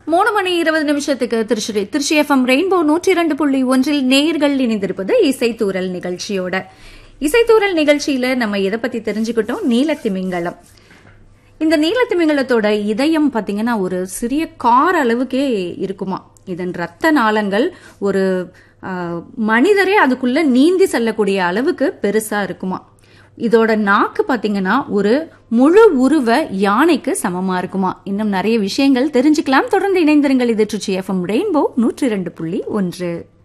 மூணு மணி இருபது நிமிஷத்துக்கு திருச்சி திருச்சி எஃப்எம் ரெயின்போ நூற்றி இரண்டு புள்ளி ஒன்றில் நேர்கள் இணைந்திருப்பது இசைத்தூரல் நிகழ்ச்சியோட இசைத்தூரல் நிகழ்ச்சியில நம்ம எதை பத்தி தெரிஞ்சுக்கிட்டோம் நீலத்திமிங்கலம் இந்த நீலத்திமிங்கலத்தோட இதயம் பாத்தீங்கன்னா ஒரு சிறிய கார் அளவுக்கே இருக்குமா இதன் ரத்த நாளங்கள் ஒரு ஆ, மனிதரே அதுக்குள்ள நீந்தி செல்லக்கூடிய அளவுக்கு பெருசா இருக்குமா இதோட நாக்கு பாத்தீங்கன்னா ஒரு முழு உருவ யானைக்கு சமமா இருக்குமா இன்னும் நிறைய விஷயங்கள் தெரிஞ்சுக்கலாம் தொடர்ந்து இணைந்திருங்கள் இது ட்ரிச்சி எஃப்எம் ரெயின்போ நூற்றி இரண்டு புள்ளி ஒன்று